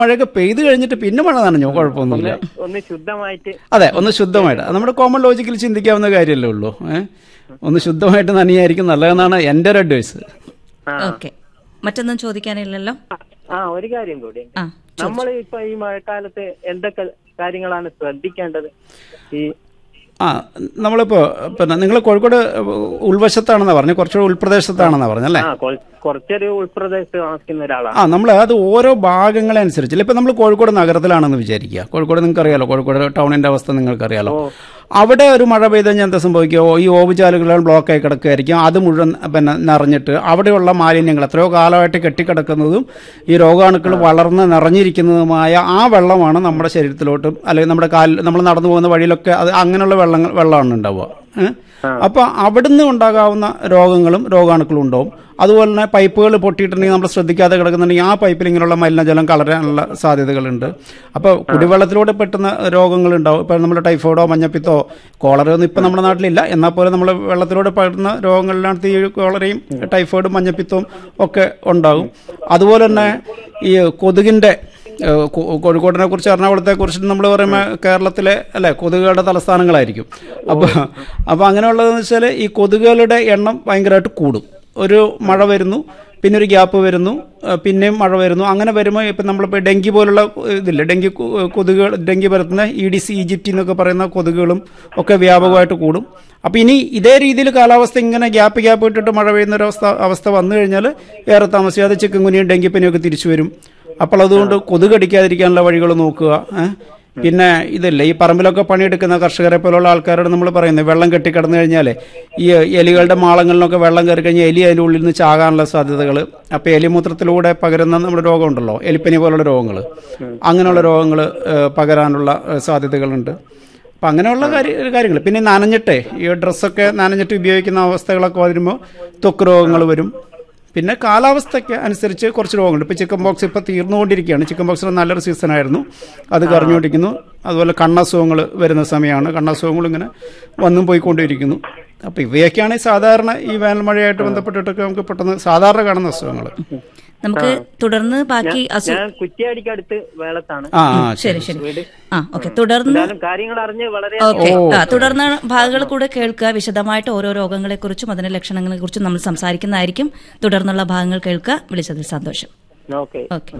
മഴയൊക്കെ പെയ്ത് കഴിഞ്ഞിട്ട് പിന്നെ മഴ നനഞ്ഞോ കുഴപ്പമൊന്നുമില്ല ഒന്ന് ശുദ്ധമായിട്ട് അതെ ഒന്ന് ശുദ്ധമായിട്ട് അത് നമ്മുടെ കോമൺ ലോജിക്കൽ ചിന്തിക്കാവുന്ന കാര്യമല്ലേ ഉള്ളൂ ഏഹ് ഒന്ന് ശുദ്ധമായിട്ട് നനയായിരിക്കും നല്ലതെന്നാണ് എൻ്റെ ഒരു അഡ്വൈസ് ആ ഓക്കെ മറ്റൊന്നും ചോദിക്കാനില്ലല്ലോ ആ ഒരു കാര്യം കൂടി ആ നമ്മൾ ഇപ്പൊ ഈ മഴക്കാലത്ത് എന്തൊക്കെ കാര്യങ്ങളാണ് ശ്രദ്ധിക്കേണ്ടത് ഈ ആ നമ്മളിപ്പോൾ പിന്നെ നിങ്ങൾ കോഴിക്കോട് ഉൾവശത്താണെന്നാണ് പറഞ്ഞു കുറച്ചുകൂടെ ഉൾപ്രദേശത്താണെന്നാണ് പറഞ്ഞല്ലേ ആ കൊ- കുറച്ചൊരു ഉൾപ്രദേശത്ത് താമസിക്കുന്ന ഒരാളാണ് ആ നമ്മൾ അത് ഓരോ ഭാഗങ്ങളെ അനുസരിച്ച് ഇപ്പം നമ്മൾ കോഴിക്കോട് നഗരത്തിലാണെന്ന് വിചാരിക്കുക കോഴിക്കോട് നിങ്ങൾക്ക് അറിയാലോ കോഴിക്കോട് ടൗണിന്റെ അവസ്ഥ നിങ്ങൾക്കറിയാലോ അവിടെ ഒരു മഴ പെയ്ത് കഴിഞ്ഞാൽ എന്താ സംഭവിക്കുക ഈ ഓവുചാലുകൾ ബ്ലോക്കായി കിടക്കുകയായിരിക്കും അത് മുഴുവൻ പിന്നെ നിറഞ്ഞിട്ട് അവിടെയുള്ള മാലിന്യങ്ങൾ എത്രയോ കാലമായിട്ട് കെട്ടിക്കിടക്കുന്നതും ഈ രോഗാണുക്കൾ വളർന്ന് നിറഞ്ഞിരിക്കുന്നതുമായ ആ വെള്ളമാണ് നമ്മുടെ ശരീരത്തിലോട്ടും അല്ലെങ്കിൽ നമ്മുടെ കാലിൽ നമ്മൾ നടന്നു പോകുന്ന വഴിയിലൊക്കെ അത് അങ്ങനെയുള്ള വെള്ളങ്ങൾ വെള്ളമാണ് ഉണ്ടാവുക ഏഹ്? അപ്പൊ അവിടുന്ന് ഉണ്ടാകാവുന്ന രോഗങ്ങളും രോഗാണുക്കളും ഉണ്ടാവും അതുപോലെ തന്നെ പൈപ്പുകൾ പൊട്ടിയിട്ടുണ്ടെങ്കിൽ നമ്മൾ ശ്രദ്ധിക്കാതെ കിടക്കുന്നുണ്ടെങ്കിൽ ആ പൈപ്പിൽ ഇങ്ങനെയുള്ള മലിനജലം കളരാനുള്ള സാധ്യതകളുണ്ട് അപ്പോൾ കുടിവെള്ളത്തിലൂടെ പെട്ടുന്ന രോഗങ്ങൾ ഉണ്ടാവും ഇപ്പം നമ്മൾ ടൈഫോയിഡോ മഞ്ഞപ്പിത്തോ കോളറയോ ഒന്നും ഇപ്പം നമ്മുടെ നാട്ടിലില്ല എന്നാൽ പോലും നമ്മൾ വെള്ളത്തിലൂടെ പെടുന്ന രോഗങ്ങളിലാണ് ഈ കോളറയും ടൈഫോയിഡും മഞ്ഞപ്പിത്തവും ഒക്കെ ഉണ്ടാകും അതുപോലെ തന്നെ ഈ കൊതുകിൻ്റെ ഏഹ് കോ- കോഴിക്കോടിനെ കുറിച്ച് എറണാകുളത്തെ കുറിച്ച് നമ്മൾ പറയുമ്പോൾ കേരളത്തിലെ അല്ലെ കൊതുകുകളുടെ തലസ്ഥാനങ്ങളായിരിക്കും അപ്പോൾ അപ്പോൾ അങ്ങനെയുള്ളതെന്ന് വെച്ചാൽ ഈ കൊതുകുകളുടെ എണ്ണം ഭയങ്കരമായിട്ട് കൂടും ഒരു മഴ വരുന്നു പിന്നെ ഒരു ഗ്യാപ്പ് വരുന്നു ഏഹ് പിന്നെയും മഴ വരുന്നു അങ്ങനെ വരുമ്പോൾ ഇപ്പം നമ്മളിപ്പോൾ ഡെങ്കി പോലുള്ള ഇതില്ലേ ഡെങ്കി കൊ- കൊതുകുകൾ ഡെങ്കി പരത്തുന്ന ഇ ഡി സി ഈജിപ്റ്റി എന്നൊക്കെ പറയുന്ന കൊതുകുകളും ഒക്കെ വ്യാപകമായിട്ട് കൂടും അപ്പോൾ ഇനി ഇതേ രീതിയിൽ കാലാവസ്ഥ ഇങ്ങനെ ഗ്യാപ്പ് ഗ്യാപ്പ് ഇട്ടിട്ട് മഴ പെയ്യുന്ന ഒരു അവസ്ഥ അവസ്ഥ വന്നു കഴിഞ്ഞാൽ ഏറെ താമസിയാതെ ചിക്കൻ കുനിയും ഡെങ്കിപ്പനിയും ഒക്കെ തിരിച്ചു വരും അപ്പോൾ അതുകൊണ്ട് കൊതുക് കടിക്കാതിരിക്കാനുള്ള വഴികൾ നോക്കുക ഏ? പിന്നെ ഇതല്ലേ ഈ പറമ്പിലൊക്കെ പണിയെടുക്കുന്ന കർഷകരെ പോലുള്ള ആൾക്കാരോട് നമ്മൾ പറയുന്നത് വെള്ളം കെട്ടിക്കിടന്നു കഴിഞ്ഞാൽ ഈ എലികളുടെ മാളങ്ങളിലൊക്കെ വെള്ളം കയറി കഴിഞ്ഞാൽ എലി അതിൻ്റെ ഉള്ളിൽ നിന്ന് ചാകാനുള്ള സാധ്യതകൾ അപ്പോൾ എലിമൂത്രത്തിലൂടെ പകരുന്ന നമ്മുടെ രോഗമുണ്ടല്ലോ എലിപ്പനി പോലുള്ള രോഗങ്ങൾ അങ്ങനെയുള്ള രോഗങ്ങൾ പകരാനുള്ള ഏ, സാധ്യതകളുണ്ട് അപ്പം അങ്ങനെയുള്ള കാര്യ കാര്യങ്ങൾ പിന്നെ നനഞ്ഞിട്ടേ ഈ ഡ്രസ്സൊക്കെ നനഞ്ഞിട്ട് ഉപയോഗിക്കുന്ന അവസ്ഥകളൊക്കെ വരുമ്പോൾ ത്വക്ക് രോഗങ്ങൾ വരും പിന്നെ കാലാവസ്ഥയ്ക്ക് അനുസരിച്ച് കുറച്ച് രോഗങ്ങളുണ്ട് ഇപ്പോൾ ചിക്കൻ ബോക്സ് ഇപ്പോൾ തീർന്നുകൊണ്ടിരിക്കുകയാണ് ചിക്കൻ ബോക്സിന് നല്ലൊരു സീസണായിരുന്നു അത് കറിഞ്ഞുകൊണ്ടിരിക്കുന്നു അതുപോലെ കണ്ണസുഖങ്ങൾ വരുന്ന സമയമാണ് കണ്ണസുഖങ്ങൾ ഇങ്ങനെ വന്നും പോയിക്കൊണ്ടിരിക്കുന്നു അപ്പോൾ ഇവയൊക്കെയാണ് ഈ സാധാരണ ഈ വേനൽ മഴയായിട്ട് ബന്ധപ്പെട്ടിട്ടൊക്കെ നമുക്ക് പെട്ടെന്ന് സാധാരണ കാണുന്ന അസുഖങ്ങൾ നമുക്ക് തുടർന്ന് ബാക്കി അസു ഞാൻ കുറ്റിയാടിക്കടുത്ത് വേളത്താണ് ആ ആ ശരി ശരി ആ ഓക്കെ തുടർന്ന് എന്തായാലും കാര്യങ്ങൾ അറിഞ്ഞ് വളരെ ഓക്കെ ആ തുടർന്ന് ഭാഗങ്ങൾ കൂടെ കേൾക്കുക വിശദമായിട്ട് ഓരോ രോഗങ്ങളെ കുറിച്ചും അതിന്റെ ലക്ഷണങ്ങളെ കുറിച്ചും നമ്മൾ സംസാരിക്കുന്നതായിരിക്കും തുടർന്നുള്ള ഭാഗങ്ങൾ കേൾക്കുക വിളിച്ചതിൽ സന്തോഷം ഓക്കെ ഓക്കെ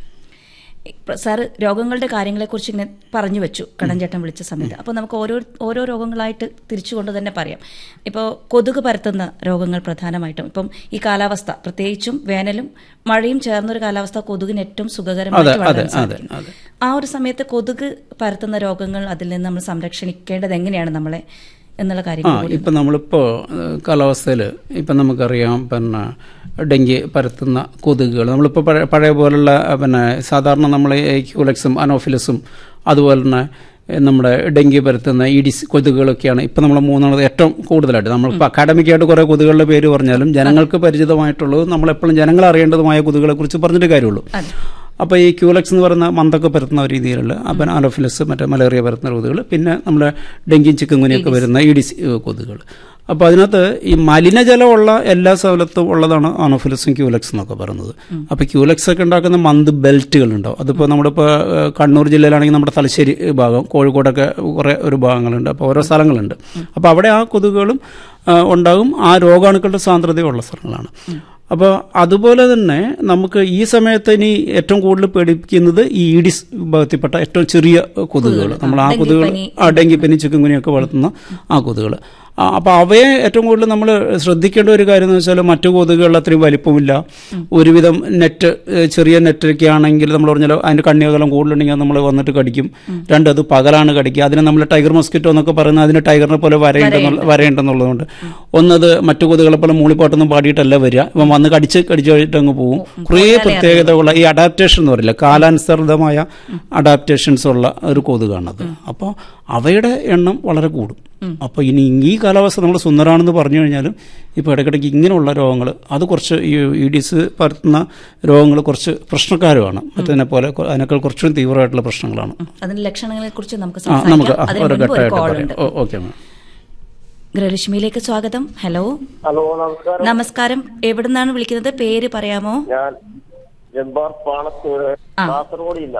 സാർ രോഗങ്ങളുടെ കാര്യങ്ങളെക്കുറിച്ച് ഇങ്ങനെ പറഞ്ഞു വെച്ചു കടഞ്ചേട്ടൻ വിളിച്ച സമയത്ത് അപ്പോൾ നമുക്ക് ഓരോ ഓരോ രോഗങ്ങളായിട്ട് തിരിച്ചുകൊണ്ട് തന്നെ പറയാം ഇപ്പോൾ കൊതുക് പരത്തുന്ന രോഗങ്ങൾ പ്രധാനമായിട്ടും ഇപ്പം ഈ കാലാവസ്ഥ പ്രത്യേകിച്ചും വേനലും മഴയും ചേർന്നൊരു കാലാവസ്ഥ കൊതുകിന് ഏറ്റവും സുഖകരമായിട്ട് അതെ, വളരാൻ അതെ, സാധിക്കും അതെ. ആ ഒരു സമയത്ത് കൊതുക് പരത്തുന്ന രോഗങ്ങൾ അതിൽ നിന്ന് നമ്മൾ സംരക്ഷിക്കേണ്ടത് എങ്ങനെയാണ് നമ്മളെ എന്നുള്ള ആ കാര്യങ്ങൾ കൂടി ഇപ്പം നമ്മളിപ്പോൾ കാലാവസ്ഥയിൽ ഇപ്പം നമുക്കറിയാം പിന്നെ ഡെങ്കി പരത്തുന്ന കൊതുകുകൾ നമ്മളിപ്പോൾ പഴയ പഴയ പോലുള്ള ആ, പിന്നെ സാധാരണ നമ്മൾ ക്യൂലക്സും അനോഫിലസും അതുപോലെ തന്നെ ഏ, നമ്മുടെ ഡെങ്കി പരത്തുന്ന ഈഡിസ് കൊതുകുകളൊക്കെയാണ് ഇപ്പം നമ്മൾ മൂന്നാമത് ഏറ്റവും കൂടുതലായിട്ട് നമ്മളിപ്പോൾ അക്കാഡമിക്കായിട്ട് കുറേ കൊതുകുകളുടെ പേര് പറഞ്ഞാലും ജനങ്ങൾക്ക് പരിചിതമായിട്ടുള്ളത് നമ്മളെപ്പോഴും ജനങ്ങൾ അറിയേണ്ടതുമായ കൊതുകുകളെ കുറിച്ച് പറഞ്ഞിട്ട് കാര്യമുള്ളൂ അപ്പോൾ ഈ ക്യൂലക്സ് എന്ന് പറയുന്ന മന്തൊക്കെ പരത്തുന്ന ഒരു രീതിയിലുള്ള അപ്പം അനോഫിലസ് മറ്റേ മലേറിയ പരത്തുന്ന കൊതുകുകൾ പിന്നെ നമ്മുടെ ഡെങ്കിയും ചിക്കൻ കുനിയൊക്കെ വരുന്ന ഈഡിസ് കൊതുകുകൾ അപ്പോൾ അതിനകത്ത് ഈ മലിനജലമുള്ള എല്ലാ സ്ഥലത്തും ഉള്ളതാണ് അനോഫിലസും ക്യൂലക്സ് എന്നൊക്കെ പറയുന്നത് അപ്പോൾ ക്യൂലക്സ് ഒക്കെ ഉണ്ടാക്കുന്ന മന്ത് ബെൽറ്റുകൾ ഉണ്ടാവും അതിപ്പോൾ നമ്മുടെ ഇപ്പോൾ കണ്ണൂർ ജില്ലയിലാണെങ്കിൽ നമ്മുടെ തലശ്ശേരി ഭാഗം കോഴിക്കോടൊക്കെ കുറേ ഒരു ഭാഗങ്ങളുണ്ട് അപ്പോൾ ഓരോ സ്ഥലങ്ങളുണ്ട് അപ്പോൾ അവിടെ ആ കൊതുകുകളും ആ, ഉണ്ടാകും ആ രോഗാണുക്കളുടെ സാന്ദ്രതയുള്ള സ്ഥലങ്ങളാണ് അപ്പോൾ അതുപോലെ തന്നെ നമുക്ക് ഈ സമയത്ത് ഇനി ഏറ്റവും കൂടുതൽ പേടിപ്പിക്കുന്നത് ഈ ഈഡിസ് വിഭാഗത്തിൽപ്പെട്ട ഏറ്റവും ചെറിയ കൊതുകുകൾ നമ്മൾ ആ കൊതുകുകൾ ആ ഡെങ്കിപ്പനി ചിക്കൻ കുനിയൊക്കെ വളർത്തുന്ന ആ കൊതുകുകൾ അപ്പോൾ അവയെ ഏറ്റവും കൂടുതൽ നമ്മൾ ശ്രദ്ധിക്കേണ്ട ഒരു കാര്യം എന്ന് വെച്ചാൽ മറ്റു കൊതുകുകളിൽ അത്രയും വലിപ്പമില്ല ഒരുവിധം നെറ്റ് ഏഹ്, ചെറിയ നെറ്റൊക്കെ ആണെങ്കിൽ നമ്മൾ പറഞ്ഞാൽ അതിൻ്റെ കണ്ണിയകലം കൂടുതലുണ്ടെങ്കിൽ നമ്മൾ വന്നിട്ട് കടിക്കും രണ്ട് അത് പകലാണ് കടിക്കുക അതിനെ നമ്മൾ ടൈഗർ മസ്കിറ്റോ എന്നൊക്കെ പറയുന്നത് അതിന് ടൈഗറിനെ പോലെ വരയുണ്ടെന്നുള്ള വരയുണ്ടെന്നുള്ളതുകൊണ്ട് ഒന്നത് മറ്റു കൊതുകുകളെ പോലെ മൂളിപ്പാട്ടൊന്നും പാടിയിട്ടല്ല വരിക ഇവൻ വന്ന് കടിച്ച് കടിച്ചു കഴിഞ്ഞിട്ട് അങ്ങ് പോകും കുറേ പ്രത്യേകതകളുള്ള ഈ അഡാപ്റ്റേഷൻ എന്ന് പറയില്ല കാലാനുസൃതമായ അഡാപ്റ്റേഷൻസ് ഉള്ള ഒരു കൊതുകാണത് അപ്പോൾ അവയുടെ എണ്ണം വളരെ കൂടും അപ്പോൾ ഇനി ഈ കാലാവസ്ഥ നമ്മൾ സുന്ദരാണെന്ന് പറഞ്ഞു കഴിഞ്ഞാലും ഇപ്പോൾ ഇടയ്ക്കിടയ്ക്ക് ഇങ്ങനെയുള്ള രോഗങ്ങൾ അത് കുറച്ച് ഈ ഇഡിസ് പരത്തുന്ന രോഗങ്ങൾ കുറച്ച് പ്രശ്നക്കാരുമാണ് മറ്റതിനെ പോലെ കൊ- അതിനേക്കാൾ കുറച്ചും തീവ്രമായിട്ടുള്ള പ്രശ്നങ്ങളാണ് അതിന്റെ ലക്ഷണങ്ങളെ കുറിച്ച് നമുക്ക് ആ നമുക്ക് സംസാരിക്കാം ആ, അതിന് ഓരോ മുൻപ് ഒരു ഘട്ടമായിട്ട് കോൾ പറയാം ഉണ്ട് ഓ, ഓക്കെ മാം ഗൃഹലക്ഷ്മിയിലേക്ക് സ്വാഗതം ഹലോ ഹലോ നമസ്കാരം നമസ്കാരം എവിടുന്നാണ് വിളിക്കുന്നത് പേര് പറയാമോ ഞാൻ ജബ്ബാർ പാണത്തൂര് ആ. കാസർഗോഡ് ജില്ല